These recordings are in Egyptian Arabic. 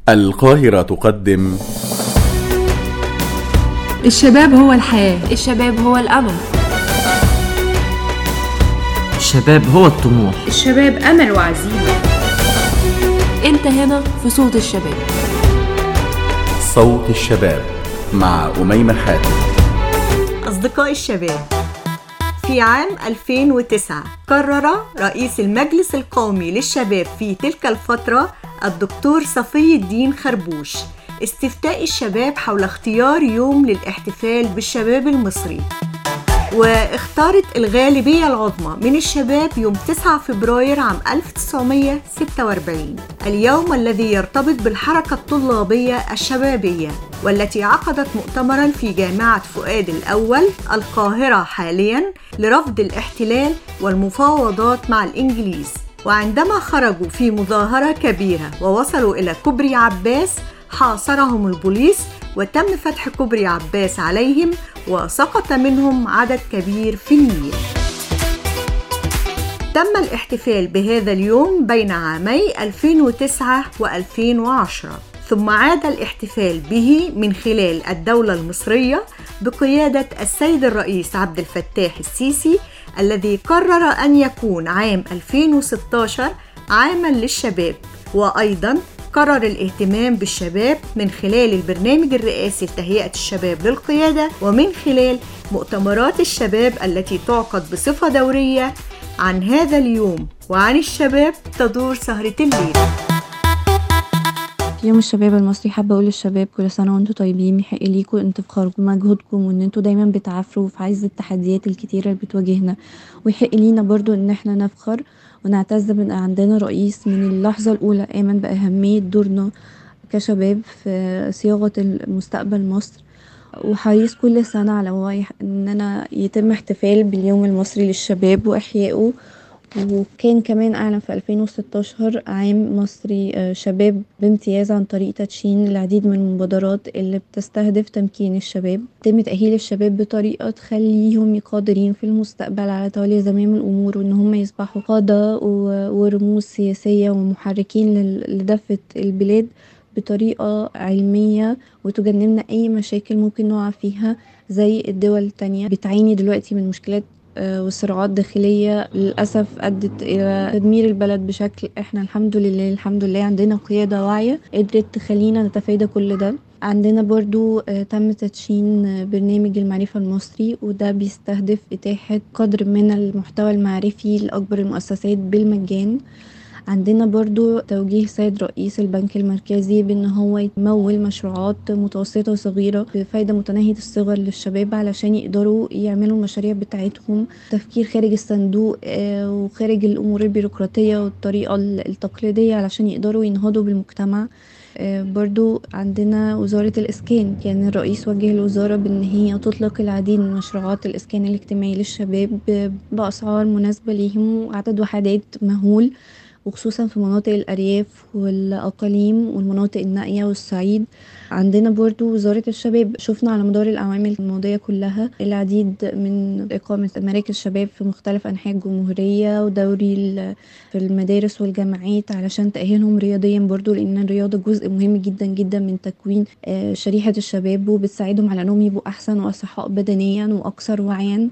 القاهرة تقدم الشباب هو الحياة الشباب هو الأمل الشباب هو الطموح الشباب أمل وعزيمة أنت هنا في صوت الشباب صوت الشباب مع أميمة حاتم أصدقاء الشباب في عام 2009 قرر رئيس المجلس القومي للشباب في تلك الفترة الدكتور صفي الدين خربوش استفتاء الشباب حول اختيار يوم للاحتفال بالشباب المصري واختارت الغالبية العظمى من الشباب يوم 9 فبراير عام 1946 اليوم الذي يرتبط بالحركة الطلابية الشبابية والتي عقدت مؤتمرا في جامعة فؤاد الأول القاهرة حاليا لرفض الاحتلال والمفاوضات مع الإنجليز وعندما خرجوا في مظاهرة كبيرة ووصلوا إلى كوبري عباس حاصرهم البوليس وتم فتح كوبري عباس عليهم وسقط منهم عدد كبير في النيل تم الاحتفال بهذا اليوم بين عامي 2009 و2010 ثم عاد الاحتفال به من خلال الدولة المصرية بقيادة السيد الرئيس عبد الفتاح السيسي الذي قرر أن يكون عام 2016 عاما للشباب وأيضا قرر الاهتمام بالشباب من خلال البرنامج الرئاسي لتهيئة الشباب للقيادة ومن خلال مؤتمرات الشباب التي تعقد بصفة دورية عن هذا اليوم وعن الشباب تدور سهرة الليل في يوم الشباب المصري حابة أقول للشباب كل سنة وانتم طيبين يحق ليكم انتفاخركم بمجهودكم وان انتوا دايما بتعافروا في عز التحديات الكتيرة اللي بتواجهنا ويحق لينا برضو ان احنا نفخر ونعتز بان عندنا رئيس من اللحظة الأولى آمن بأهمية دورنا كشباب في صياغة المستقبل مصر وحريص كل سنة على اننا يتم احتفال باليوم المصري للشباب وإحيائه وكان كمان أعلن في 2016 عام مصري شباب بامتياز عن طريق تدشين العديد من المبادرات اللي بتستهدف تمكين الشباب يتم تأهيل الشباب بطريقة تخليهم قادرين في المستقبل على تولي زمام الأمور وإن هم يصبحوا قادة ورموز سياسية ومحركين لدفة البلاد بطريقة علمية وتجنبنا أي مشاكل ممكن نقع فيها زي الدول التانية بتعاني دلوقتي من مشكلات وصراعات داخلية للأسف أدت إلى تدمير البلد بشكل إحنا الحمد لله الحمد لله عندنا قيادة واعية قدرت تخلينا نتفادى كل ده عندنا برضو تم تدشين برنامج المعرفة المصري وده بيستهدف إتاحة قدر من المحتوى المعرفي لأكبر المؤسسات بالمجان عندنا برضو توجيه سيد رئيس البنك المركزي بان هو يمول مشروعات متوسطة وصغيرة بفايدة متناهية الصغر للشباب علشان يقدروا يعملوا المشاريع بتاعتهم تفكير خارج الصندوق وخارج الامور البيروقراطية والطريقة التقليدية علشان يقدروا ينهضوا بالمجتمع برضو عندنا وزارة الإسكان كان يعني الرئيس وجه الوزارة بأن هي تطلق العديد من مشروعات الإسكان الاجتماعي للشباب بأسعار مناسبة ليهم وعدد وحدات مهول وخصوصا في مناطق الأرياف والأقاليم والمناطق النائية والصعيد عندنا برضو وزارة الشباب شفنا على مدار الأعوام الماضية كلها العديد من إقامة مراكز شباب في مختلف أنحاء الجمهورية ودوري في المدارس والجامعات علشان تأهيلهم رياضيا برضو لأن الرياضة جزء مهم جدا جدا من تكوين شريحة الشباب وبتساعدهم على أنهم يبقوا أحسن وأصحاء بدنيا وأكثر وعيا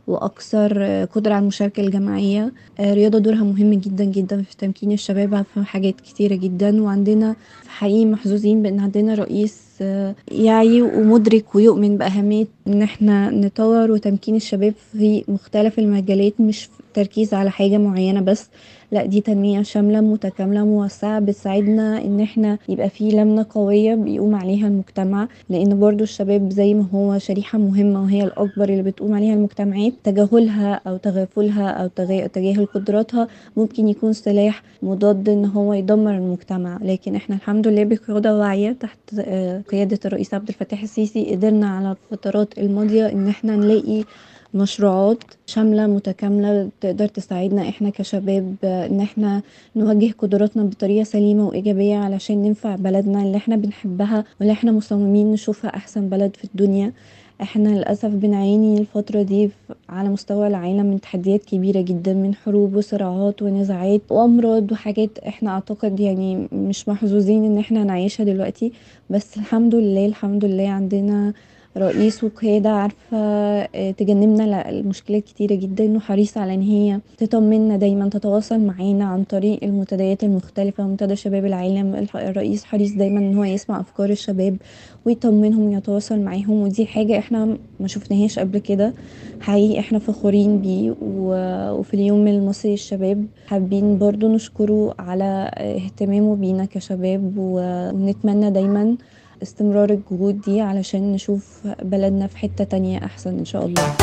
واكثر قدره على المشاركه الجماعيه الرياضه دورها مهم جدا جدا في تمكين الشباب في حاجات كتيره جدا وعندنا حقيقي محظوظين بان عندنا رئيس يعي ومدرك ويؤمن باهميه ان احنا نطور وتمكين الشباب في مختلف المجالات مش تركيز على حاجه معينه بس لا دي تنمية شاملة متكاملة موسعة بتساعدنا ان احنا يبقى في لمنة قوية بيقوم عليها المجتمع لان برضو الشباب زي ما هو شريحة مهمة وهي الاكبر اللي بتقوم عليها المجتمعات تجاهلها او تغافلها او تجاهل قدراتها ممكن يكون سلاح مضاد ان هو يدمر المجتمع لكن احنا الحمد لله بقيادة واعية تحت قيادة الرئيس عبد الفتاح السيسي قدرنا على الفترات الماضية ان احنا نلاقي مشروعات شاملة متكاملة تقدر تساعدنا احنا كشباب ان احنا نوجه قدراتنا بطريقة سليمة وايجابية علشان ننفع بلدنا اللي احنا بنحبها واللي احنا مصممين نشوفها احسن بلد في الدنيا احنا للأسف بنعاني الفترة دي على مستوى العالم من تحديات كبيرة جدا من حروب وصراعات ونزاعات وأمراض وحاجات احنا أعتقد يعني مش محظوظين ان احنا نعيشها دلوقتي بس الحمد لله الحمد لله عندنا رئيس وقيادة عارفة آه، تجنبنا المشكلات كتيرة جدا وحريصة على ان هي تطمنا دايما تتواصل معانا عن طريق المنتديات المختلفة منتدى شباب العالم الرئيس حريص دايما ان هو يسمع افكار الشباب ويطمنهم ويتواصل معاهم ودي حاجة احنا ما شفناهاش قبل كده حقيقي احنا فخورين بيه وفي اليوم المصري للشباب حابين برضو نشكره على اهتمامه بينا كشباب ونتمنى دايما استمرار الجهود دي علشان نشوف بلدنا في حتة تانية أحسن إن شاء الله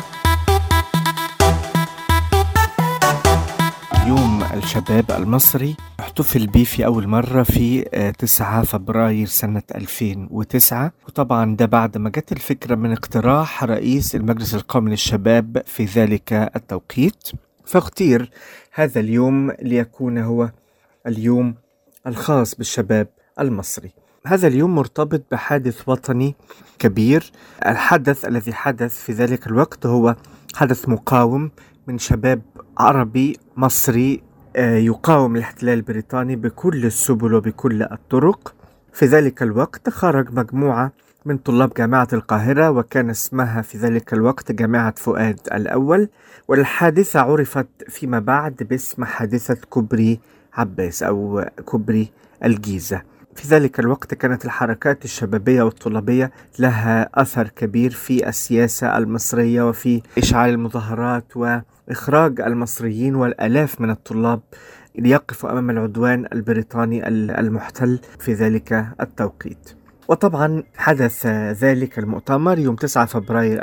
يوم الشباب المصري احتفل به في أول مرة في 9 فبراير سنة 2009 وطبعا ده بعد ما جت الفكرة من اقتراح رئيس المجلس القومي للشباب في ذلك التوقيت فاختير هذا اليوم ليكون هو اليوم الخاص بالشباب المصري هذا اليوم مرتبط بحادث وطني كبير الحدث الذي حدث في ذلك الوقت هو حدث مقاوم من شباب عربي مصري آه، يقاوم الاحتلال البريطاني بكل السبل وبكل الطرق في ذلك الوقت خرج مجموعة من طلاب جامعة القاهرة وكان اسمها في ذلك الوقت جامعة فؤاد الأول والحادثة عرفت فيما بعد باسم حادثة كوبري عباس أو كوبري الجيزة في ذلك الوقت كانت الحركات الشبابية والطلابية لها أثر كبير في السياسة المصرية وفي إشعال المظاهرات وإخراج المصريين والآلاف من الطلاب ليقفوا أمام العدوان البريطاني المحتل في ذلك التوقيت وطبعا حدث ذلك المؤتمر يوم 9 فبراير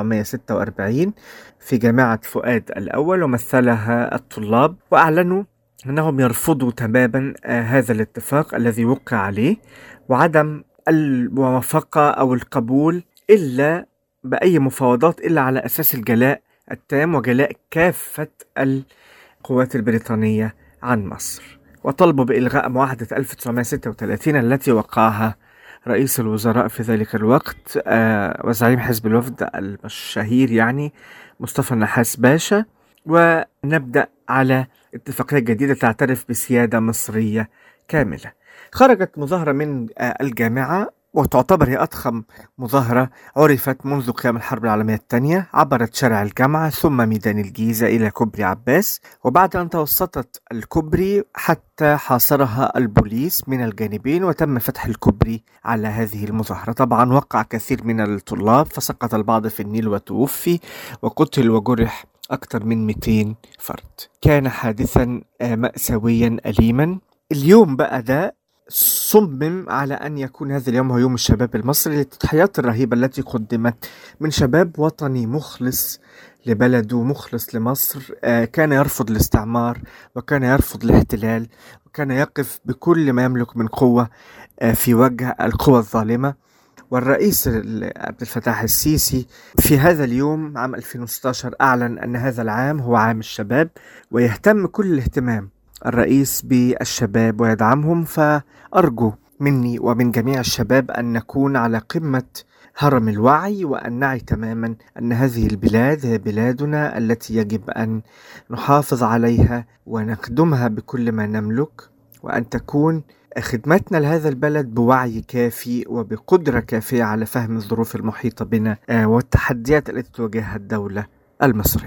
1946 في جامعة فؤاد الأول ومثلها الطلاب وأعلنوا أنهم يرفضوا تماما آه، هذا الاتفاق الذي وقع عليه وعدم الموافقة أو القبول إلا بأي مفاوضات إلا على أساس الجلاء التام وجلاء كافة القوات البريطانية عن مصر وطلبوا بإلغاء معاهدة 1936 التي وقعها رئيس الوزراء في ذلك الوقت آه وزعيم حزب الوفد الشهير يعني مصطفى النحاس باشا ونبدأ على اتفاقية جديدة تعترف بسيادة مصرية كاملة خرجت مظاهرة من آه، الجامعة وتعتبر هي أضخم مظاهرة عرفت منذ قيام الحرب العالمية الثانية عبرت شارع الجامعة ثم ميدان الجيزة إلى كوبري عباس وبعد أن توسطت الكوبري حتى حاصرها البوليس من الجانبين وتم فتح الكوبري على هذه المظاهرة طبعا وقع كثير من الطلاب فسقط البعض في النيل وتوفي وقتل وجرح أكثر من 200 فرد كان حادثا آه، مأساويا أليما اليوم بقى ده صمم على أن يكون هذا اليوم هو يوم الشباب المصري للتضحيات الرهيبة التي قدمت من شباب وطني مخلص لبلده مخلص لمصر آه، كان يرفض الاستعمار وكان يرفض الاحتلال وكان يقف بكل ما يملك من قوة آه، في وجه القوى الظالمة والرئيس عبد الفتاح السيسي في هذا اليوم عام 2016 أعلن أن هذا العام هو عام الشباب ويهتم كل الاهتمام الرئيس بالشباب ويدعمهم فأرجو مني ومن جميع الشباب أن نكون على قمة هرم الوعي وأن نعي تماما أن هذه البلاد هي بلادنا التي يجب أن نحافظ عليها ونخدمها بكل ما نملك وأن تكون خدمتنا لهذا البلد بوعي كافي وبقدرة كافية على فهم الظروف المحيطة بنا آه، والتحديات التي تواجهها الدولة المصرية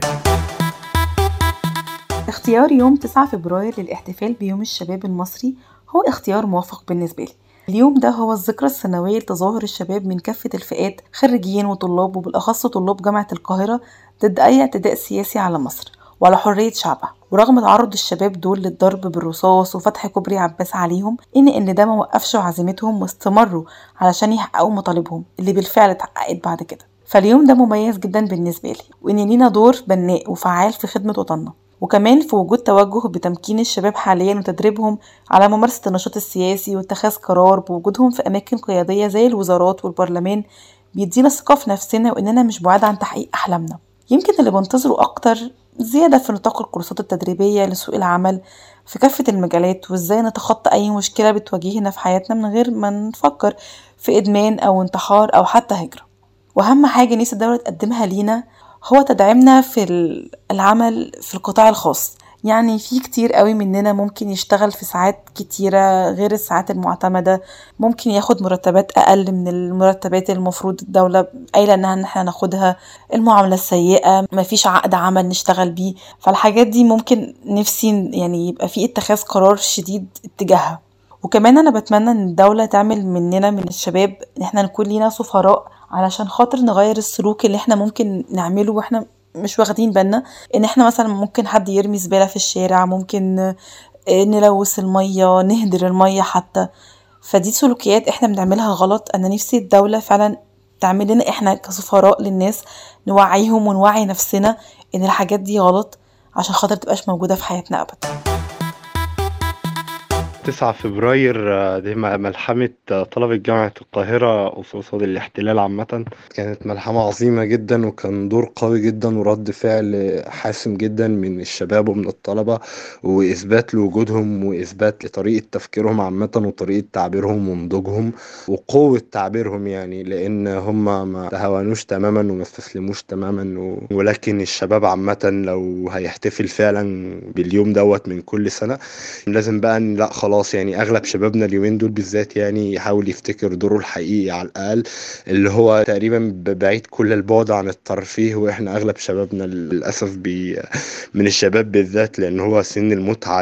اختيار يوم 9 فبراير للاحتفال بيوم الشباب المصري هو اختيار موفق بالنسبة لي اليوم ده هو الذكرى السنوية لتظاهر الشباب من كافة الفئات خريجين وطلاب وبالأخص طلاب جامعة القاهرة ضد أي اعتداء سياسي على مصر وعلى حرية شعبها ورغم تعرض الشباب دول للضرب بالرصاص وفتح كوبري عباس عليهم إن إن ده ما وقفش عزيمتهم واستمروا علشان يحققوا مطالبهم اللي بالفعل اتحققت بعد كده فاليوم ده مميز جدا بالنسبة لي وإن لينا دور بناء وفعال في خدمة وطننا وكمان في وجود توجه بتمكين الشباب حاليا وتدريبهم على ممارسة النشاط السياسي واتخاذ قرار بوجودهم في أماكن قيادية زي الوزارات والبرلمان بيدينا ثقة في نفسنا وإننا مش بعاد عن تحقيق أحلامنا يمكن اللي بنتظره أكتر زيادة في نطاق الكورسات التدريبية لسوق العمل في كافة المجالات وازاي نتخطى أي مشكلة بتواجهنا في حياتنا من غير ما نفكر في إدمان أو انتحار أو حتى هجرة وأهم حاجة نفسي الدولة تقدمها لينا هو تدعيمنا في العمل في القطاع الخاص يعني في كتير قوي مننا ممكن يشتغل في ساعات كتيرة غير الساعات المعتمدة ممكن ياخد مرتبات أقل من المرتبات المفروض الدولة قايلة إنها إن احنا ناخدها المعاملة السيئة مفيش عقد عمل نشتغل بيه فالحاجات دي ممكن نفسي يعني يبقى في اتخاذ قرار شديد اتجاهها وكمان أنا بتمنى إن الدولة تعمل مننا من الشباب إن احنا نكون لينا سفراء علشان خاطر نغير السلوك اللي احنا ممكن نعمله واحنا مش واخدين بالنا ان احنا مثلا ممكن حد يرمي زبالة في الشارع ممكن نلوث المية نهدر المية حتى فدي سلوكيات احنا بنعملها غلط انا نفسي الدولة فعلا تعمل لنا احنا كسفراء للناس نوعيهم ونوعي نفسنا ان الحاجات دي غلط عشان خاطر تبقاش موجودة في حياتنا ابدا 9 فبراير دي ملحمة طلبة جامعة القاهرة قصاد الاحتلال عامة كانت ملحمة عظيمة جدا وكان دور قوي جدا ورد فعل حاسم جدا من الشباب ومن الطلبة وإثبات لوجودهم وإثبات لطريقة تفكيرهم عامة وطريقة تعبيرهم ونضوجهم وقوة تعبيرهم يعني لأن هم ما تهاونوش تماما وما استسلموش تماما ولكن الشباب عامة لو هيحتفل فعلا باليوم دوت من كل سنة لازم بقى لا خلاص خلاص يعني اغلب شبابنا اليومين دول بالذات يعني يحاول يفتكر دوره الحقيقي على الاقل اللي هو تقريبا بعيد كل البعد عن الترفيه واحنا اغلب شبابنا للاسف بي من الشباب بالذات لان هو سن المتعه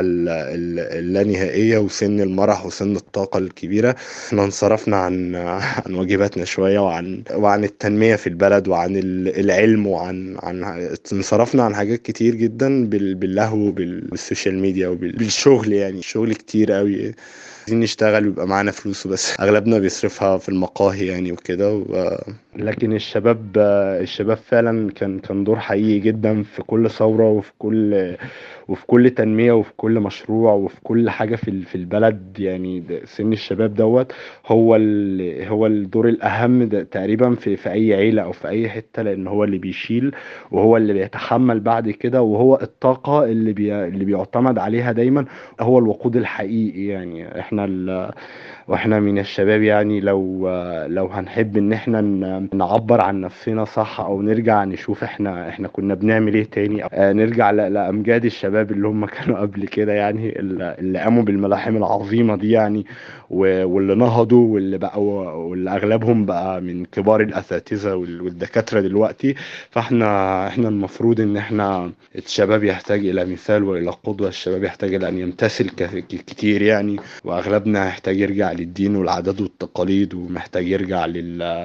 اللانهائيه وسن المرح وسن الطاقه الكبيره احنا انصرفنا عن عن واجباتنا شويه وعن وعن التنميه في البلد وعن العلم وعن عن انصرفنا عن حاجات كتير جدا باللهو بالسوشيال ميديا وبالشغل يعني الشغل كتير قوي عايزين نشتغل ويبقى معانا فلوس وبس اغلبنا بيصرفها في المقاهي يعني وكده و... لكن الشباب الشباب فعلا كان كان دور حقيقي جدا في كل ثوره وفي كل وفي كل تنميه وفي كل مشروع وفي كل حاجه في في البلد يعني سن الشباب دوت هو هو الدور الاهم ده تقريبا في في اي عيله او في اي حته لان هو اللي بيشيل وهو اللي بيتحمل بعد كده وهو الطاقه اللي بي اللي بيعتمد عليها دايما هو الوقود الحقيقي يعني احنا واحنا من الشباب يعني لو لو هنحب ان احنا نعبر عن نفسنا صح او نرجع نشوف احنا احنا كنا بنعمل ايه تاني نرجع لامجاد الشباب اللي هم كانوا قبل كده يعني اللي قاموا بالملاحم العظيمه دي يعني واللي نهضوا واللي بقوا واللي اغلبهم بقى من كبار الاساتذه والدكاتره دلوقتي فاحنا احنا المفروض ان احنا الشباب يحتاج الى مثال والى قدوه الشباب يحتاج الى ان يمتثل كتير يعني واغلبنا يحتاج يرجع للدين والعادات والتقاليد ومحتاج يرجع لل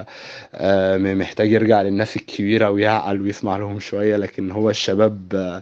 محتاج يرجع للناس الكبيره ويعقل ويسمع لهم شويه لكن هو الشباب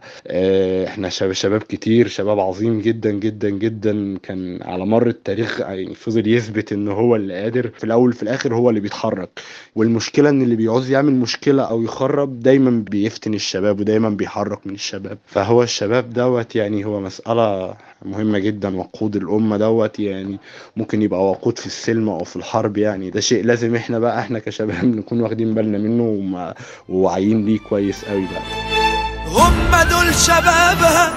احنا شباب كتير شباب عظيم جدا جدا جدا كان على مر التاريخ يعني فضل يثبت ان هو اللي قادر في الاول في الاخر هو اللي بيتحرك والمشكله ان اللي بيعوز يعمل مشكله او يخرب دايما بيفتن الشباب ودايما بيحرك من الشباب فهو الشباب دوت يعني هو مساله مهمة جدا وقود الأمة دوت يعني ممكن يبقى وقود في السلم أو في الحرب يعني ده شيء لازم احنا بقى احنا كشباب نكون واخدين بالنا منه وواعيين ليه كويس قوي بقى هم دول شبابها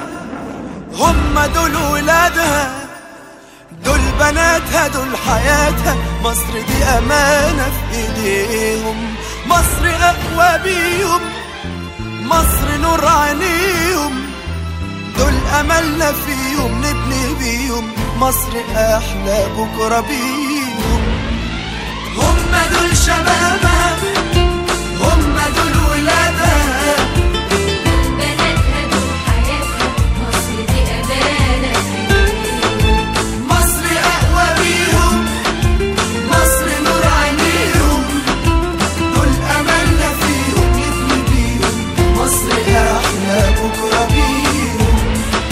هم دول ولادها دول بناتها دول حياتها مصر دي أمانة في إيديهم مصر أقوى بيهم مصر نور عينيهم دول أملنا فيهم نبني بيهم مصر أحلى بكرة بيهم هم دول شبابها هم دول ولادها بناتها دول حياتها مصر دي أمانة مصر أقوى بيهم مصر نور عينيهم دول أملنا فيهم نبني بيهم مصر أحلى بكرة بيهم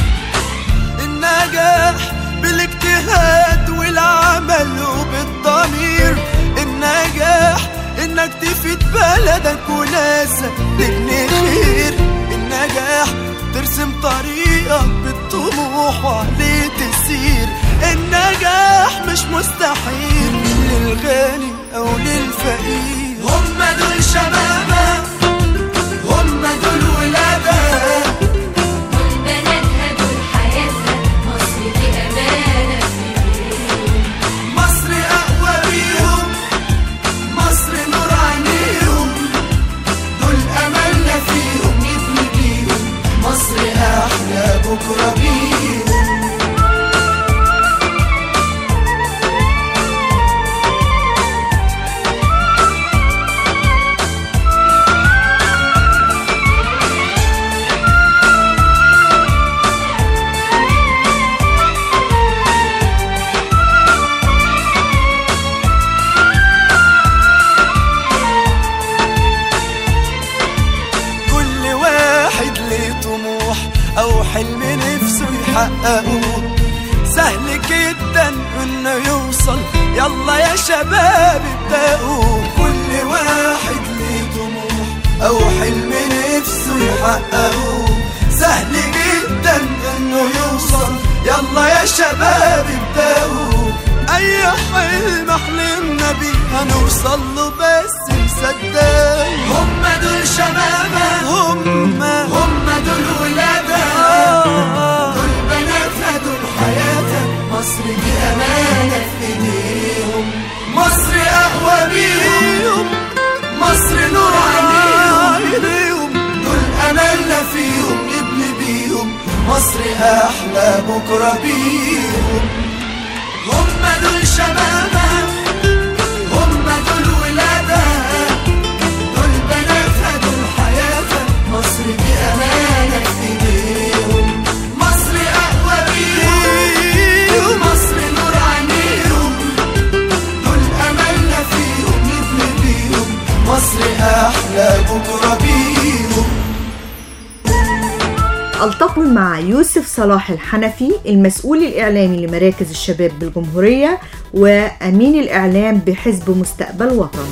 النجاح بالاجتهاد والعمل وبالضمير النجاح انك تفيد بلدك وناسك تبني خير النجاح ترسم طريقك بالطموح وعليه تسير النجاح مش مستحيل للغني او للفقير هم دول شبابها هم دول ولادها بناتها دول حياتها مصر دي أمانة مصر أقوى بيهم مصر نور عينيهم يلا يا شباب ابدأوا كل واحد ليه طموح أو حلم نفسه يحققه سهل جدا إنه يوصل يلا يا شباب ابدأوا أي حلم حلمنا بيه هنوصل له بس مصدق هم دول شبابها هم هم دول ولادها دول بناتها دول حياتها مصر دي أمانة في إيديهم مصر أقوى بيهم مصر نور عليهم دول أملنا فيهم نبني بيهم مصر أحلى بكرة بيهم هم دول شبابها هم دول ولادها دول بناتها دول حياتها مصر دي أمانة في إيديهم مصر أقوى بيهم مصر نور عينيهم دول أملنا فيهم نبني بيهم مصر أحلى بكرة بيهم ألتقي مع يوسف صلاح الحنفي المسؤول الإعلامي لمراكز الشباب بالجمهورية وأمين الإعلام بحزب مستقبل وطن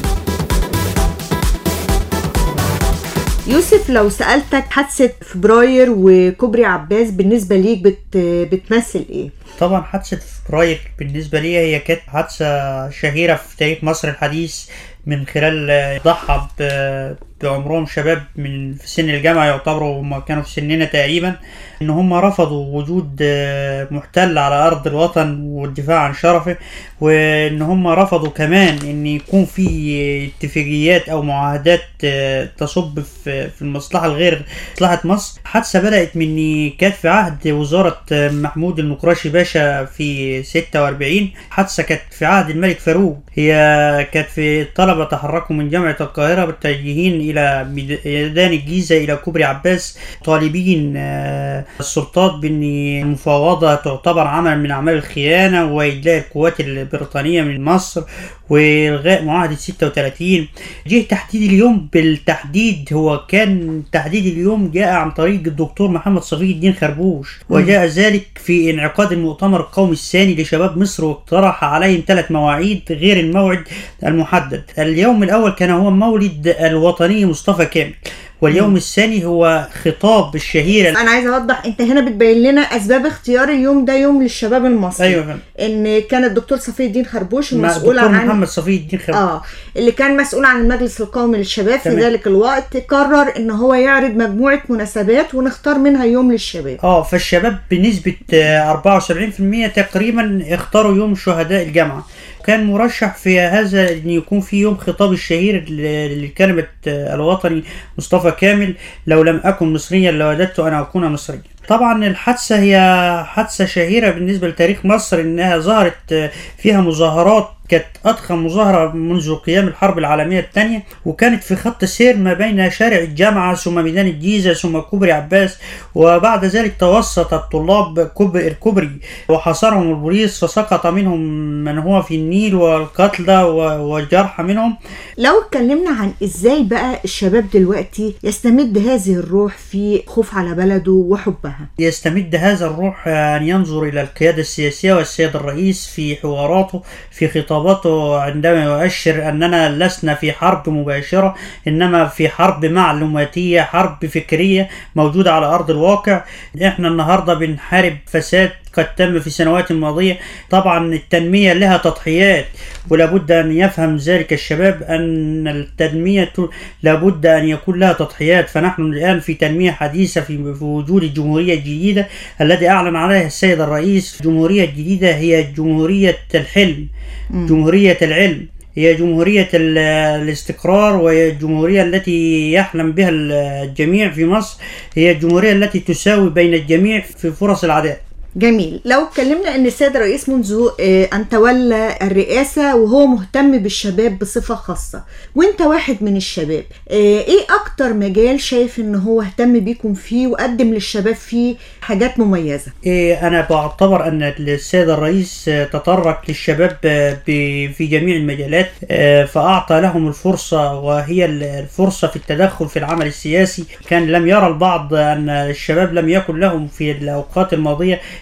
يوسف لو سألتك حادثة فبراير وكوبري عباس بالنسبة ليك بت بتمثل إيه؟ طبعا حادثة فبراير بالنسبة لي هي كانت حادثة شهيرة في تاريخ مصر الحديث من خلال ضحى ب- بعمرهم شباب من في سن الجامعة يعتبروا هم كانوا في سننا تقريبا ان هم رفضوا وجود آه، محتل على ارض الوطن والدفاع عن شرفه وان هم رفضوا كمان ان يكون في اتفاقيات او معاهدات آه، تصب في في المصلحة الغير مصلحة مصر حادثة بدأت من كانت في عهد وزارة آه، محمود المقرشي باشا في 46 حادثة كانت في عهد الملك فاروق هي كانت في الطلبة تحركوا من جامعة القاهرة متجهين إلى ميدان الجيزة إلى كوبري عباس طالبين آه، السلطات بأن المفاوضة تعتبر عمل من أعمال الخيانة وإجلاء القوات البريطانية من مصر وإلغاء معاهدة 36 جه تحديد اليوم بالتحديد هو كان تحديد اليوم جاء عن طريق الدكتور محمد صفي الدين خربوش وجاء ذلك في انعقاد المؤتمر القومي الثاني لشباب مصر واقترح عليهم ثلاث مواعيد غير الموعد المحدد اليوم الأول كان هو مولد الوطني مصطفى كامل واليوم الثاني هو خطاب الشهير انا عايزه اوضح انت هنا بتبين لنا اسباب اختيار اليوم ده يوم للشباب المصري أيوة فندم. ان كان الدكتور صفي الدين خربوش مع المسؤول الدكتور عن محمد صفي الدين خربوش اه اللي كان مسؤول عن المجلس القومي للشباب في تمام. ذلك الوقت قرر ان هو يعرض مجموعه مناسبات ونختار منها يوم للشباب اه فالشباب بنسبة آه، 74% تقريبا اختاروا يوم شهداء الجامعة كان مرشح في هذا ان يكون في يوم خطاب الشهير ل- لكلمة آه، الوطني مصطفى كامل لو لم اكن مصريا لوددت ان اكون مصريا طبعا الحادثة هي حادثة شهيرة بالنسبة لتاريخ مصر انها ظهرت آه، فيها مظاهرات كانت أضخم مظاهرة منذ قيام الحرب العالمية الثانية وكانت في خط سير ما بين شارع الجامعة ثم ميدان الجيزة ثم كوبري عباس وبعد ذلك توسط الطلاب كوب- الكوبري وحاصرهم البوليس فسقط منهم من هو في النيل والقتلى و- والجرحى منهم لو اتكلمنا عن ازاي بقى الشباب دلوقتي يستمد هذه الروح في خوف على بلده وحبها يستمد هذا الروح أن ينظر إلى القيادة السياسية والسيد الرئيس في حواراته في خطاباته عندما يؤشر أننا لسنا في حرب مباشرة إنما في حرب معلوماتية حرب فكرية موجودة على أرض الواقع إحنا النهاردة بنحارب فساد قد تم في السنوات الماضية طبعا التنمية لها تضحيات ولابد أن يفهم ذلك الشباب أن التنمية لابد أن يكون لها تضحيات فنحن الآن في تنمية حديثة في في وجود الجمهورية الجديدة التي أعلن عليها السيد الرئيس الجمهورية الجديدة هي جمهورية الحلم جمهورية العلم هي جمهورية ال- الاستقرار وهي الجمهورية التي يحلم بها الجميع في مصر هي الجمهورية التي تساوي بين الجميع في فرص العداء جميل لو اتكلمنا ان السيد الرئيس منذ آه، ان تولى الرئاسة وهو مهتم بالشباب بصفة خاصة وانت واحد من الشباب آه، ايه اكتر مجال شايف ان هو اهتم بيكم فيه وقدم للشباب فيه حاجات مميزة إيه، أنا بعتبر أن السيد الرئيس آه، تطرق للشباب آه، ب- في جميع المجالات آه، فأعطى لهم الفرصة وهي ال- الفرصة في التدخل في العمل السياسي كان لم يرى البعض أن الشباب لم يكن لهم في الأوقات الماضية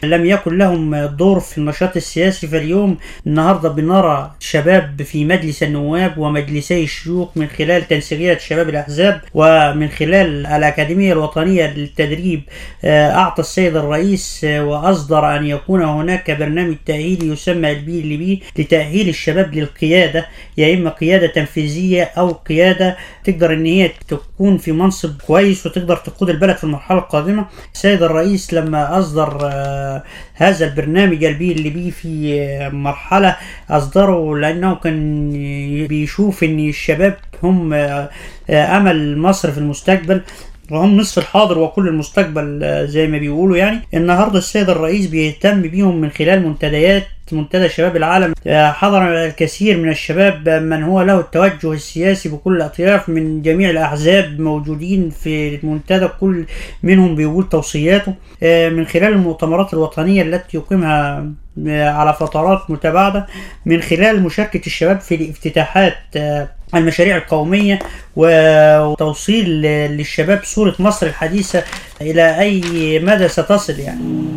لم يكن لهم دور في النشاط السياسي فاليوم النهارده بنرى شباب في مجلس النواب ومجلسي الشيوخ من خلال تنسيقية شباب الأحزاب ومن خلال الأكاديمية الوطنية للتدريب آه، أعطى السيد الرئيس آه، وأصدر أن يكون هناك برنامج تأهيلي يسمى البي اللي بي لتأهيل الشباب للقيادة يا إما قيادة تنفيذية أو قيادة تقدر إن هي تكون في منصب كويس وتقدر تقود البلد في المرحلة القادمة السيد الرئيس لما أصدر آه، هذا البرنامج البي اللي بيه في آه، مرحلة أصدره لأنه كان بيشوف إن الشباب هم آه، آه، أمل مصر في المستقبل وهم نصف الحاضر وكل المستقبل آه، زي ما بيقولوا يعني النهارده السيد الرئيس بيهتم بيهم من خلال منتديات منتدى شباب العالم آه، حضر الكثير من الشباب من هو له التوجه السياسي بكل الأطياف من جميع الأحزاب موجودين في المنتدى كل منهم بيقول توصياته آه، من خلال المؤتمرات الوطنية التي يقيمها آه، على فترات متباعدة من خلال مشاركة الشباب في الافتتاحات آه، المشاريع القومية و- وتوصيل للشباب صورة مصر الحديثة إلى أي مدى ستصل يعني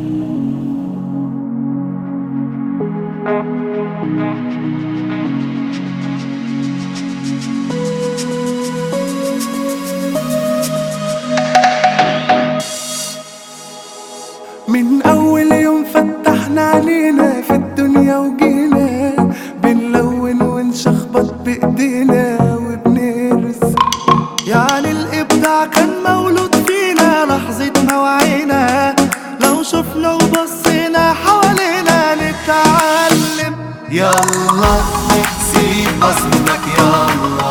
من أول يوم فتحنا علينا في الدنيا وجينا بنلون ونشخبط بإيدينا وبنرسم يعني الإبداع كان مولود فينا لحظة ما وعينا لو شفنا وبصينا حوالينا نتعلم يلا سيب بصمتك يلا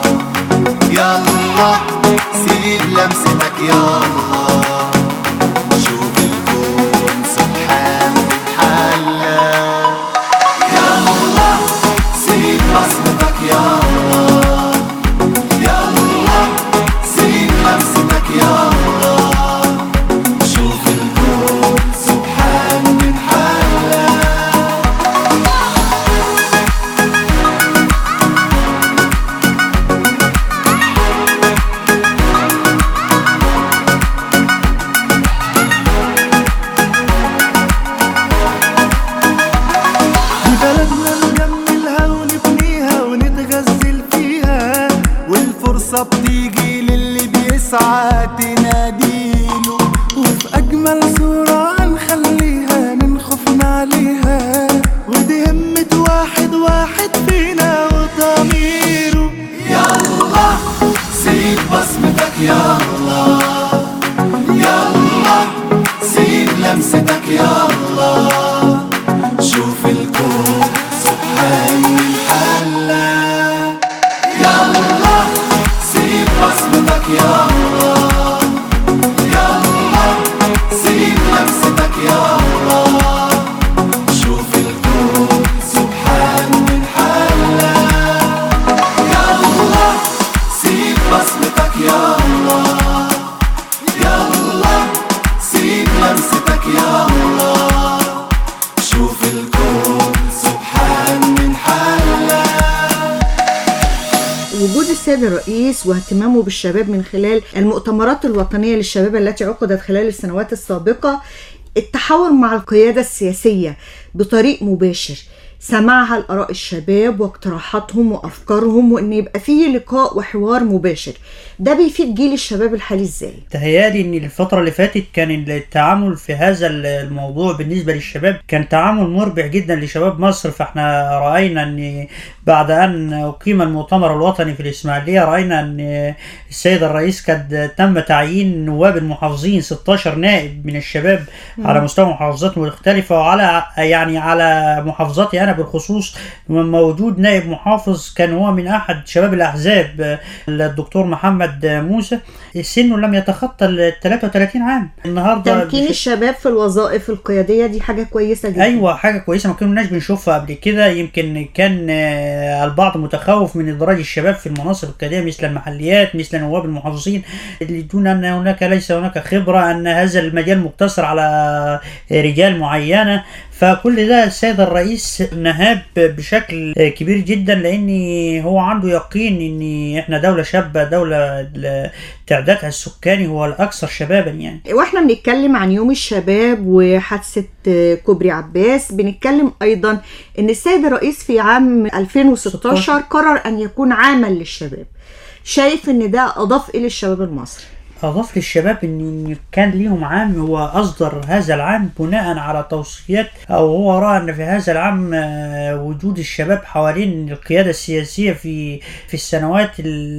يلا سيب لمستك يلا شوف الكون سبحان حلا يلا سيب بصمتك يلا يلا سيب لمستك يلا شوف الكون سبحان من حلا دي بلدنا نجملها ونبنيها ونتغزل فيها والفرصة بتيجي للي بيسعى تناديله وفي أجمل صورة هنخليها من خوفنا عليها ودي همة واحد واحد فينا وضميره يلا سيب بصمتك يلا يلا سيب لمستك يلا شوف الكون سبحان الحلا يلا سيب بصمتك يلا يلا سيب لمستك يلا شوف الكون سبحان من حلا يلا سيب بصمتك يلا يلا سيب لمستك يلا شوف الكون سبحان من حلا وجود السيد الرئيس واهتمامه بالشباب من خلال المؤتمرات الوطنية للشباب التي عقدت خلال السنوات السابقة التحاور مع القيادة السياسية بطريق مباشر سماعها لآراء الشباب واقتراحاتهم وأفكارهم وإن يبقى فيه لقاء وحوار مباشر ده بيفيد جيل الشباب الحالي إزاي؟ تهيالي ان الفترة اللي فاتت كان التعامل في هذا الموضوع بالنسبة للشباب كان تعامل مربح جدا لشباب مصر فاحنا رأينا ان بعد ان اقيم المؤتمر الوطني في الاسماعيلية رأينا ان السيد الرئيس قد تم تعيين نواب المحافظين 16 نائب من الشباب مم. على مستوى محافظات مختلفة وعلى يعني على محافظتي انا بالخصوص موجود نائب محافظ كان هو من احد شباب الاحزاب الدكتور محمد موسى سنه لم يتخطى ال 33 عام النهارده تمكين الشباب في الوظائف القيادية دي حاجة كويسة جدا ايوه حاجه كويسه ما كناش بنشوفها قبل كده يمكن كان آه، البعض متخوف من ادراج الشباب في المناصب القياديه مثل المحليات مثل نواب المحافظين اللي دون ان هناك ليس هناك خبره ان هذا المجال مقتصر على رجال معينه فكل ده السيد الرئيس نهاب بشكل كبير جدا لان هو عنده يقين ان احنا دوله شابه دوله تعدادها السكاني هو الاكثر شبابا يعني واحنا بنتكلم عن يوم الشباب وحادثة كوبري عباس بنتكلم ايضا ان السيد الرئيس في عام 2016 قرر ان يكون عاما للشباب شايف ان ده اضاف ايه للشباب المصري أضاف للشباب إن كان ليهم عام هو أصدر هذا العام بناء على توصيات أو هو رأى أن في هذا العام آه، وجود الشباب حوالين القيادة السياسية في في السنوات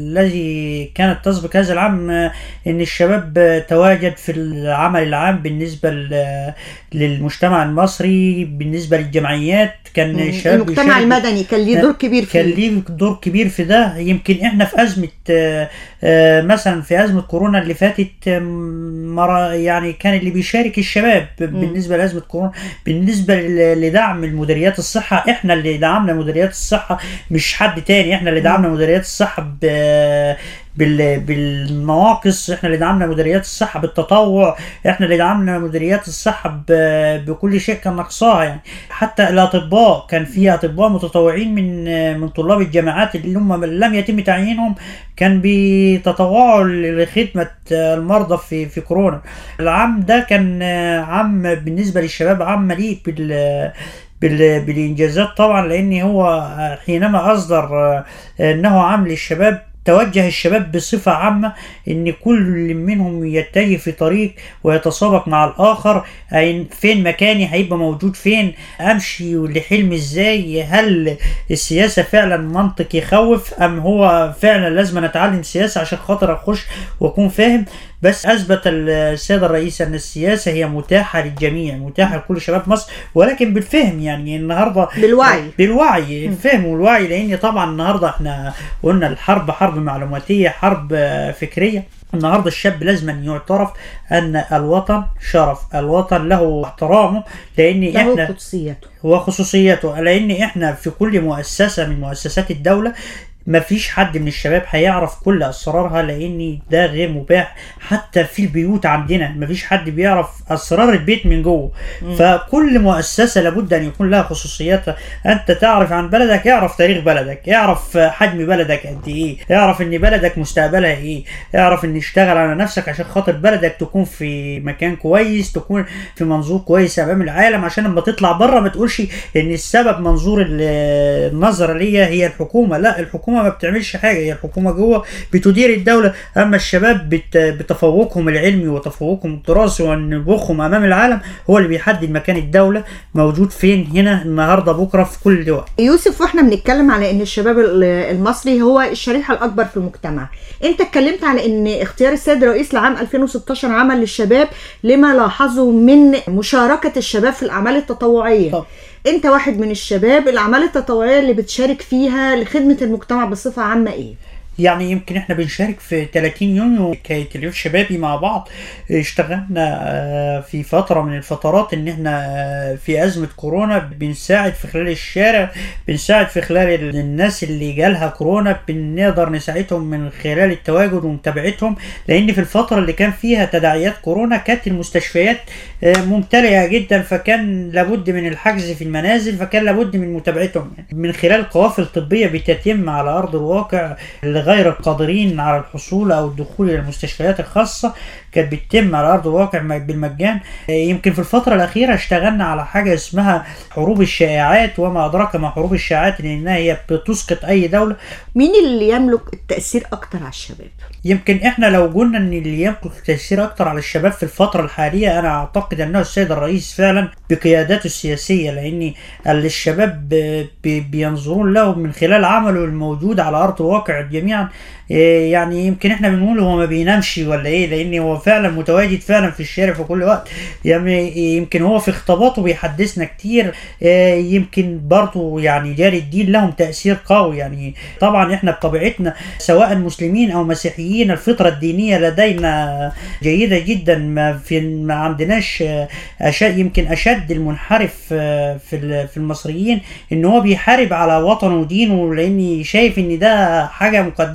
التي كانت تسبق هذا العام آه، إن الشباب آه، تواجد في العمل العام بالنسبة ل- للمجتمع المصري بالنسبة للجمعيات كان مم. الشباب المجتمع بيشارك- المدني كان ليه دور كبير فيه. كان ليه دور كبير في ده يمكن احنا في ازمه آه، آه، مثلا في ازمه كورونا اللي فاتت آم، مرة يعني كان اللي بيشارك الشباب بالنسبه لازمه كورونا بالنسبه ل- لدعم المديريات الصحه احنا اللي دعمنا مديريات الصحه مش حد تاني احنا اللي دعمنا مديريات الصحه ب- بال- بالنواقص احنا اللي دعمنا مديريات الصحه بالتطوع احنا اللي دعمنا مديريات الصحه ب- بكل شيء كان ناقصاها يعني حتى الاطباء كان في اطباء متطوعين من من طلاب الجامعات اللي هم لم يتم تعيينهم كان بيتطوعوا لخدمه المرضى في في كورونا العام ده كان عام بالنسبه للشباب عام مليء بال بال- بالانجازات طبعا لان هو حينما اصدر انه عام للشباب توجه الشباب بصفة عامة إن كل منهم يتجه في طريق ويتسابق مع الآخر أي فين مكاني هيبقى موجود فين أمشي لحلمي إزاي هل السياسة فعلا منطق يخوف أم هو فعلا لازم أتعلم سياسة عشان خاطر أخش وأكون فاهم بس أثبت السيد الرئيس أن السياسة هي متاحة للجميع متاحة لكل شباب مصر ولكن بالفهم يعني النهاردة بالوعي. بالوعي الفهم والوعي لأن طبعا النهاردة احنا قلنا الحرب حرب معلوماتية حرب آه، فكرية النهارده الشاب لازم أن يعترف ان الوطن شرف الوطن له احترامه لان له احنا قدسيته وخصوصيته لان احنا في كل مؤسسه من مؤسسات الدوله ما فيش حد من الشباب هيعرف كل اسرارها لان ده غير مباح حتى في البيوت عندنا ما فيش حد بيعرف اسرار البيت من جوه مم. فكل مؤسسه لابد ان يكون لها خصوصياتها انت تعرف عن بلدك اعرف تاريخ بلدك اعرف حجم بلدك قد ايه اعرف ان بلدك مستقبلها ايه اعرف ان اشتغل على نفسك عشان خاطر بلدك تكون في مكان كويس تكون في منظور كويس امام العالم عشان لما تطلع بره ما تقولش ان السبب منظور ال- النظره ليا هي الحكومه لا الحكومه ما بتعملش حاجه هي الحكومه جوه بتدير الدوله اما الشباب بت- بتفوقهم العلمي وتفوقهم الدراسي ونبوخهم امام العالم هو اللي بيحدد مكان الدوله موجود فين هنا النهارده بكره في كل وقت يوسف واحنا بنتكلم على ان الشباب ال- المصري هو الشريحه الاكبر في المجتمع انت اتكلمت على ان اختيار السيد الرئيس لعام 2016 عمل للشباب لما لاحظه من مشاركه الشباب في الاعمال التطوعيه طب. انت واحد من الشباب الاعمال التطوعيه اللي بتشارك فيها لخدمه المجتمع بصفه عامه ايه يعني يمكن احنا بنشارك في 30 يونيو كتلفزيون شبابي مع بعض اشتغلنا آه، في فترة من الفترات ان احنا آه، في ازمة كورونا بنساعد في خلال الشارع بنساعد في خلال ال- الناس اللي جالها كورونا بنقدر نساعدهم من خلال التواجد ومتابعتهم لان في الفترة اللي كان فيها تداعيات كورونا كانت المستشفيات آه، ممتلئة جدا فكان لابد من الحجز في المنازل فكان لابد من متابعتهم يعني من خلال قوافل طبية بتتم على ارض الواقع لغير القادرين على الحصول او الدخول الى المستشفيات الخاصه كانت بتتم على ارض الواقع م- بالمجان آه، يمكن في الفتره الاخيره اشتغلنا على حاجه اسمها حروب الشائعات وما ادراك ما حروب الشائعات لانها هي بتسقط اي دوله مين اللي يملك التاثير اكتر على الشباب يمكن احنا لو قلنا ان اللي يملك تاثير اكتر على الشباب في الفتره الحاليه انا اعتقد انه السيد الرئيس فعلا بقياداته السياسيه لان الشباب ب- ب- بينظرون له من خلال عمله الموجود على ارض الواقع جميعا إيه يعني يمكن احنا بنقول هو ما بينامش ولا ايه لان هو فعلا متواجد فعلا في الشارع في كل وقت يعني يمكن هو في خطاباته بيحدثنا كتير إيه يمكن برضه يعني رجال الدين لهم تاثير قوي يعني طبعا احنا بطبيعتنا سواء مسلمين او مسيحيين الفطره الدينيه لدينا جيده جدا ما في ما عندناش أشد يمكن اشد المنحرف آه، في ال- في المصريين ان هو بيحارب على وطنه ودينه لاني شايف ان ده حاجه مقدسه بالنسبه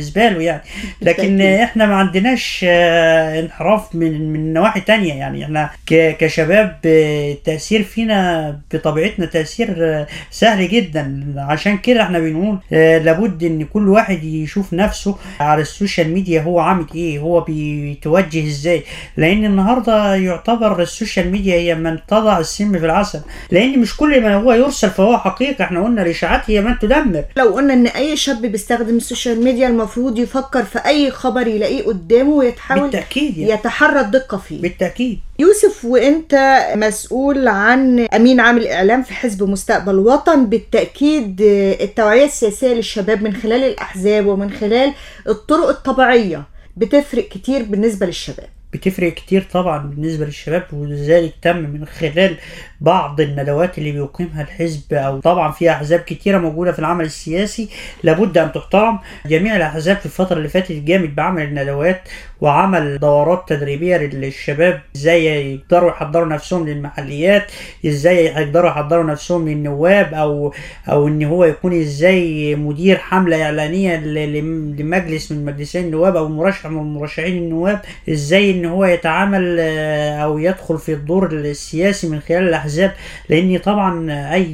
بالنسبه له يعني لكن بالتأكيد. احنا ما عندناش آه، انحراف من من نواحي تانية يعني احنا ك- كشباب آه، التاثير فينا بطبيعتنا تاثير آه، سهل جدا عشان كده احنا بنقول آه، لابد ان كل واحد يشوف نفسه على السوشيال ميديا هو عامل ايه هو بيتوجه ازاي لان النهارده يعتبر السوشيال ميديا هي من تضع السم في العسل لان مش كل ما هو يرسل فهو حقيقه احنا قلنا الاشاعات هي من تدمر لو قلنا ان اي شاب بيستخدم السوشيال ميديا المفروض يفكر في اي خبر يلاقيه قدامه ويتحاول بالتأكيد يعني. يتحرى الدقة فيه بالتأكيد يوسف وانت مسؤول عن امين عام الاعلام في حزب مستقبل وطن بالتاكيد آه، التوعيه السياسيه للشباب من خلال الاحزاب ومن خلال الطرق الطبيعيه بتفرق كتير بالنسبه للشباب بتفرق كتير طبعا بالنسبة للشباب ولذلك تم من خلال بعض الندوات اللي بيقيمها الحزب أو طبعا في أحزاب كتيرة موجودة في العمل السياسي لابد أن تحترم جميع الأحزاب في الفترة اللي فاتت جامد بعمل الندوات وعمل دورات تدريبية للشباب ازاي يقدروا يحضروا نفسهم للمحليات ازاي يقدروا يحضروا نفسهم للنواب او او ان هو يكون ازاي مدير حملة اعلانية ل- ل- لمجلس من مجلسين النواب او مرشح من مرشحين النواب ازاي ان هو يتعامل آه، او يدخل في الدور السياسي من خلال الاحزاب لان طبعا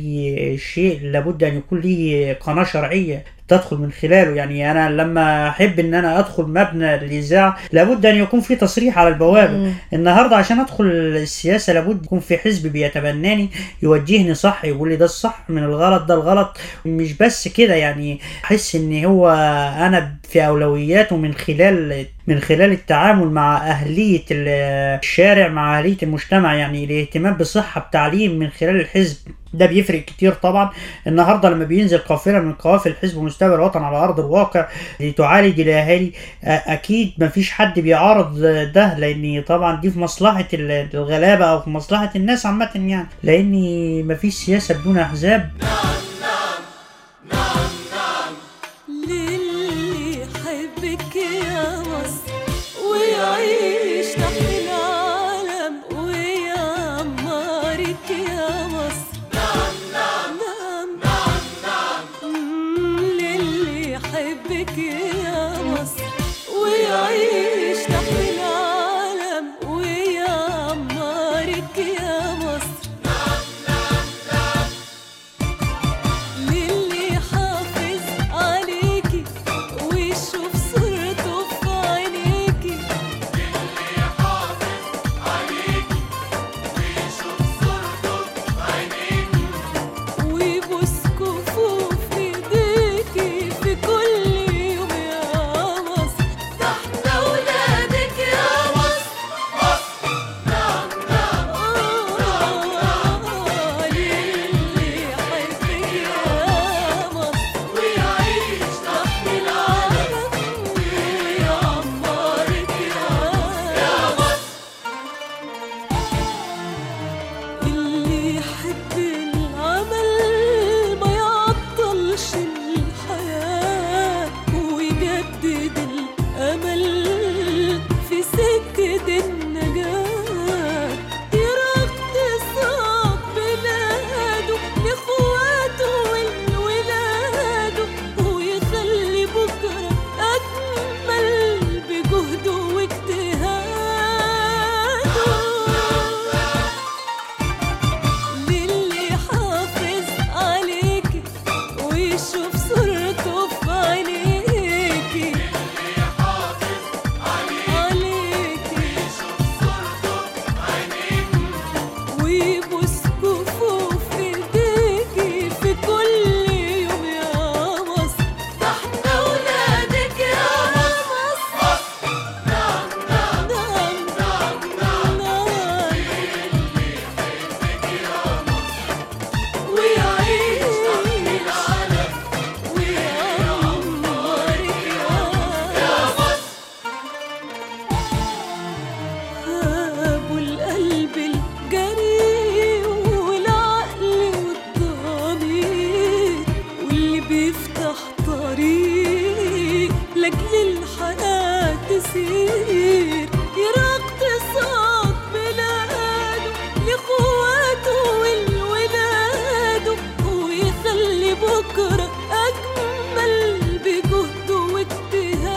اي شيء لابد ان يكون ليه قناة شرعية تدخل من خلاله يعني انا لما احب ان انا ادخل مبنى الاذاعه لابد ان يكون في تصريح على البوابه النهارده عشان ادخل السياسه لابد يكون في حزب بيتبناني يوجهني صح يقول لي ده الصح من الغلط ده الغلط مش بس كده يعني احس ان هو انا في اولوياته من خلال من خلال التعامل مع اهليه ال- الشارع مع اهليه المجتمع يعني الاهتمام بصحه بتعليم من خلال الحزب ده بيفرق كتير طبعا النهارده لما بينزل قافله من قوافل حزب مستقبل الوطن على ارض الواقع لتعالج الاهالي آه، اكيد مفيش حد بيعارض ده لان طبعا دي في مصلحه ال- الغلابه او في مصلحه الناس عامه يعني لان مفيش سياسه بدون احزاب للي يحبك يا مصر ويعيش تحت العالم ويعمرك يا مصر نعم نعم نعم نعم للي يحبك يا مصر ويعيش تحت العالم ويعمرك يا مصر للي حافظ عليكي ويشوف صورته في عينيكي للي حافظ عليكي ويشوف صورته في عينيكي ويبوس كفوف ايديكي في كل يوم يا مصر تحت اولادك يا مصر مصر نعم نعم نعم نعم للي يحبك يا مصر ويعيش تحت العالم ويعمرك يا مصر اللي يحب العمل ما يعطلش الحياة ويجدد الأمل في سكة النجاة يرقد صعب بلاده لإخواته والولاده ويخلي بكرة أجمل بجهده واجتهاده للي حافظ عليكي ويشوف صورته في عينيكي للي حافظ عليكي ويشوف صورته في عينيكي ويبوس كفوف ايديكي في كل يوم يا مصر تحت اولادك يا مصر مصر نعم نعم نعم نعم نعم ويعيش تحت العلم ويعمرك يا مصر أبو القلب الجريء والعقل والضمير واللي بيفتح طريق لأجل الحياة تسير يرقد صوت بلاده لإخواته والولاده ويخلي بكرة أجمل بجهده واجتهاده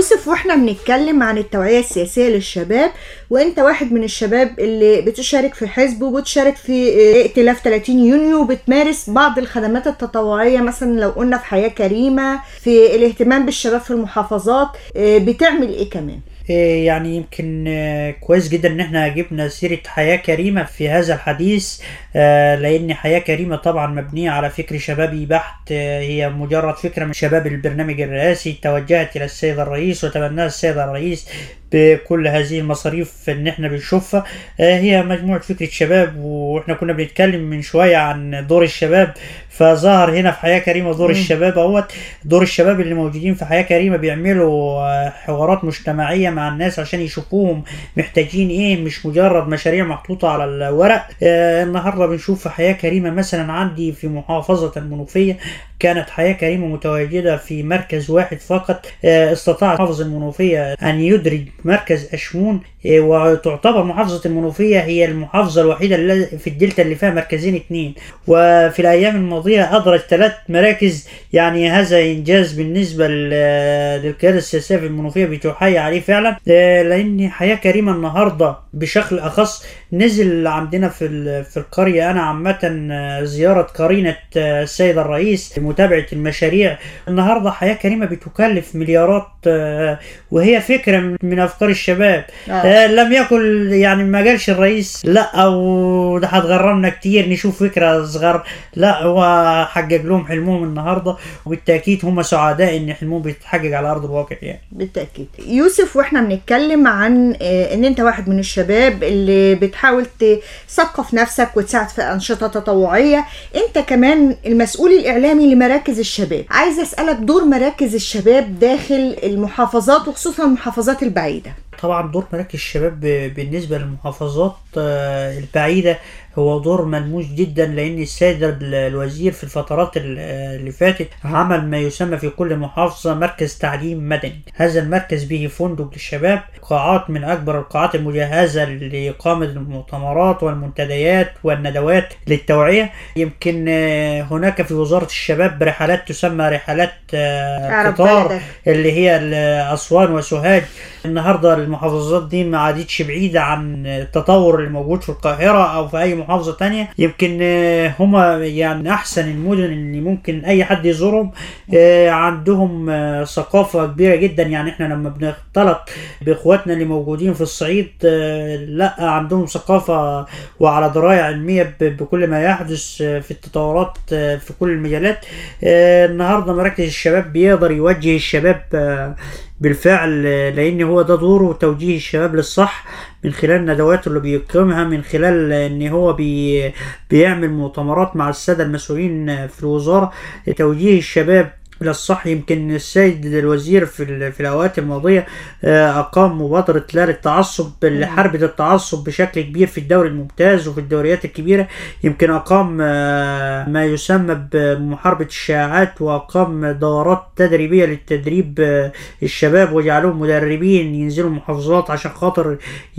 يوسف واحنا بنتكلم عن التوعية السياسية للشباب وانت واحد من الشباب اللي بتشارك في حزب وبتشارك في اه، ائتلاف 30 يونيو وبتمارس بعض الخدمات التطوعية مثلا لو قلنا في حياة كريمة في الاهتمام بالشباب في المحافظات اه، بتعمل ايه كمان؟ إيه يعني يمكن آه، كويس جدا ان احنا جبنا سيرة حياة كريمة في هذا الحديث آه، لان حياة كريمة طبعا مبنية على فكر شبابي بحت آه، هي مجرد فكرة من شباب البرنامج الرئاسي توجهت الى السيد الرئيس وتبناها السيد الرئيس بكل هذه المصاريف ان احنا بنشوفها آه، هي مجموعة فكرة شباب واحنا كنا بنتكلم من شوية عن دور الشباب فظهر هنا في حياة كريمة دور مم. الشباب اهوت دور الشباب اللي موجودين في حياة كريمة بيعملوا آه، حوارات مجتمعية مع الناس عشان يشوفوهم محتاجين ايه مش مجرد مشاريع محطوطة على الورق آه، النهاردة بنشوف في حياة كريمة مثلا عندي في محافظة المنوفية كانت حياة كريمة متواجدة في مركز واحد فقط آه، استطاع محافظ المنوفية أن يدرج مركز أشمون آه، وتعتبر محافظة المنوفية هي المحافظة الوحيدة اللي في الدلتا اللي فيها مركزين اتنين وفي الأيام الماضية أدرج ثلاث مراكز يعني هذا إنجاز بالنسبة ل- للقيادة السياسية في المنوفية بتحيي عليه فعلا آه، لأن حياة كريمة النهاردة بشكل أخص نزل عندنا في ال- في القرية أنا عامة آه، زيارة قرينة آه، السيد الرئيس لمتابعة المشاريع النهاردة حياة كريمة بتكلف مليارات آه، وهي فكرة من- من أفكار الشباب آه. آه، لم يكن يعني ما قالش الرئيس لا او ده هتغرمنا كتير نشوف فكره صغار لا هو حقق لهم حلمهم النهارده وبالتاكيد هم سعداء ان حلمهم بيتحقق على ارض الواقع يعني بالتأكيد يوسف واحنا بنتكلم عن آه، ان انت واحد من الشباب اللي بتحاول تثقف نفسك وتساعد في انشطة تطوعية انت كمان المسؤول الاعلامي لمراكز الشباب عايز اسألك دور مراكز الشباب داخل المحافظات وخصوصا المحافظات البعيدة طبعا دور مراكز الشباب ب- بالنسبة للمحافظات آه، البعيدة هو دور ملموس جدا لأن السيد ال- الوزير في الفترات ال- اللي فاتت عمل ما يسمى في كل محافظة مركز تعليم مدني هذا المركز به فندق للشباب قاعات من أكبر القاعات المجهزة لإقامة المؤتمرات والمنتديات والندوات للتوعية يمكن آه، هناك في وزارة الشباب رحلات تسمى رحلات آه، أعرف قطار بلدك. اللي هي ال- أسوان وسوهاج النهارده المحافظات دي ما عادتش بعيدة عن التطور اللي موجود في القاهرة أو في أي محافظة تانية يمكن آه، هما يعني أحسن المدن اللي ممكن أي حد يزورهم آه، عندهم آه، ثقافة كبيرة جدا يعني إحنا لما بنختلط بإخواتنا اللي موجودين في الصعيد آه، لا عندهم ثقافة وعلى دراية علمية ب- بكل ما يحدث آه، في التطورات آه، في كل المجالات آه، النهارده مراكز الشباب بيقدر يوجه الشباب آه، بالفعل آه، لان هو ده دوره توجيه الشباب للصح من خلال ندواته اللي بيقيمها من خلال ان هو بي بيعمل مؤتمرات مع الساده المسؤولين في الوزاره لتوجيه الشباب إلى الصح يمكن السيد الوزير في, ال- في الأوقات الماضية آه، أقام مبادرة لا للتعصب لحرب التعصب بشكل كبير في الدوري الممتاز وفي الدوريات الكبيرة يمكن أقام آه، ما يسمى بمحاربة الشائعات وأقام دورات تدريبية للتدريب آه، الشباب وجعلهم مدربين ينزلوا محافظات عشان خاطر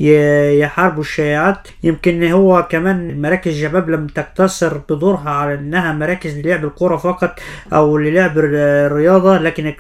ي- يحاربوا الشائعات يمكن هو كمان مراكز الشباب لم تقتصر بدورها على انها مراكز للعب الكرة فقط او للعب الر- الرياضة لكن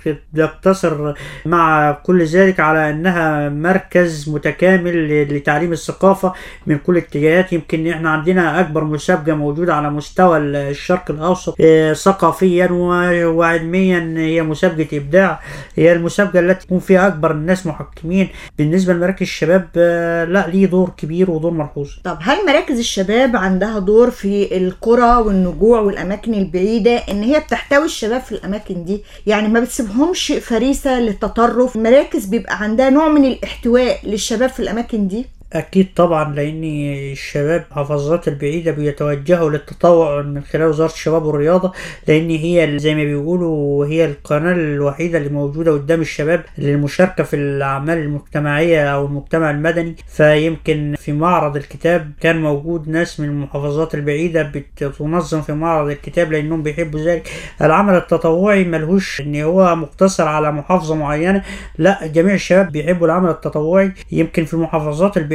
تقتصر مع كل ذلك على انها مركز متكامل ل- لتعليم الثقافة من كل الاتجاهات يمكن احنا عندنا اكبر مسابقة موجودة على مستوى ال- الشرق الاوسط آه، ثقافيا و- وعلميا هي مسابقة ابداع هي المسابقة التي يكون فيها اكبر الناس محكمين بالنسبة لمراكز الشباب آه، لا ليه دور كبير ودور ملحوظ طب هل مراكز الشباب عندها دور في القرى والنجوع والأماكن البعيدة إن هي بتحتوي الشباب في الأماكن دي يعني ما بتسيبهمش فريسة للتطرف المراكز بيبقى عندها نوع من الاحتواء للشباب في الأماكن دي أكيد طبعا لأن الشباب محافظات البعيدة بيتوجهوا للتطوع من خلال وزارة الشباب والرياضة لأن هي زي ما بيقولوا هي القناة الوحيدة اللي موجودة قدام الشباب للمشاركة في الأعمال المجتمعية أو المجتمع المدني فيمكن في معرض الكتاب كان موجود ناس من المحافظات البعيدة بتنظم في معرض الكتاب لأنهم بيحبوا ذلك العمل التطوعي ملهوش إن هو مقتصر على محافظة معينة لا جميع الشباب بيحبوا العمل التطوعي يمكن في المحافظات البعيدة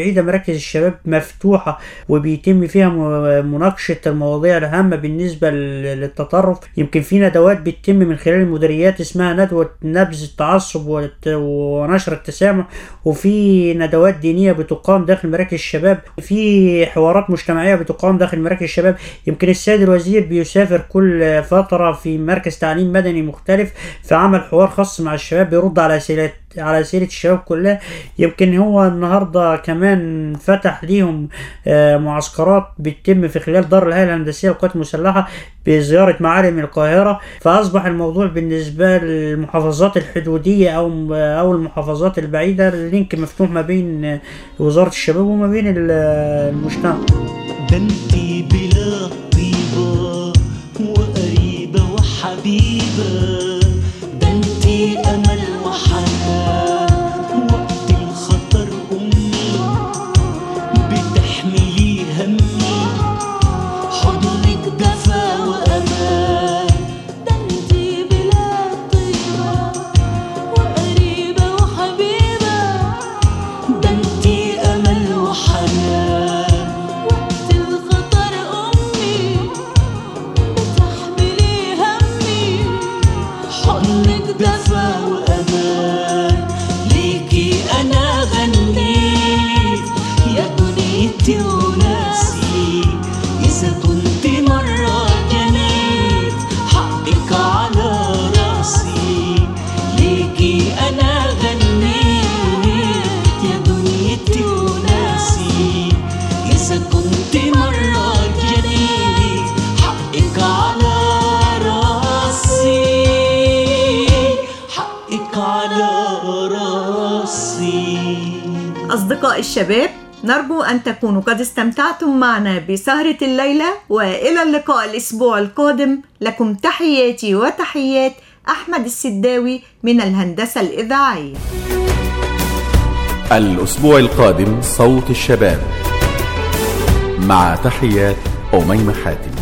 البعيدة مراكز الشباب مفتوحة وبيتم فيها م- مناقشة المواضيع الهامة بالنسبة لل- للتطرف يمكن في ندوات بتتم من خلال المديريات اسمها ندوة نبذ التعصب والت- ونشر التسامح وفي ندوات دينية بتقام داخل مراكز الشباب في حوارات مجتمعية بتقام داخل مراكز الشباب يمكن السيد الوزير بيسافر كل فترة في مركز تعليم مدني مختلف في عمل حوار خاص مع الشباب بيرد على أسئلة على أسئلة الشباب كلها يمكن هو النهاردة كمان فتح ليهم آه، معسكرات بتتم في خلال دار الهيئة الهندسية للقوات المسلحة بزيارة معالم القاهرة فأصبح الموضوع بالنسبة للمحافظات الحدودية أو أو المحافظات البعيدة اللينك مفتوح ما بين آه، وزارة الشباب وما بين ال- المجتمع ده انتي بلا طيبة وقريبة وحبيبة ده انتي أمل وحنان وقت الخطر أمي بتحملي همي حضنك دفا وأمان ده انتي بلا طيبة وقريبة وحبيبة ده انتي أمل وحنان وقت الخطر أمي بتحملي همي حضنك دفا وأمان ليكي أنا غنيت يا دنيتي وناسي إذا كنت مرة جنيت حقك على راسي ليكي أنا غنيت يا دنيتي وناسي إذا كنت مرة جنيت حقك على راسي حقك على راسي أصدقاء الشباب نرجو أن تكونوا قد استمتعتم معنا بسهرة الليلة وإلى اللقاء الأسبوع القادم لكم تحياتي وتحيات أحمد السداوي من الهندسة الإذاعية الأسبوع القادم صوت الشباب مع تحيات أميمة حاتم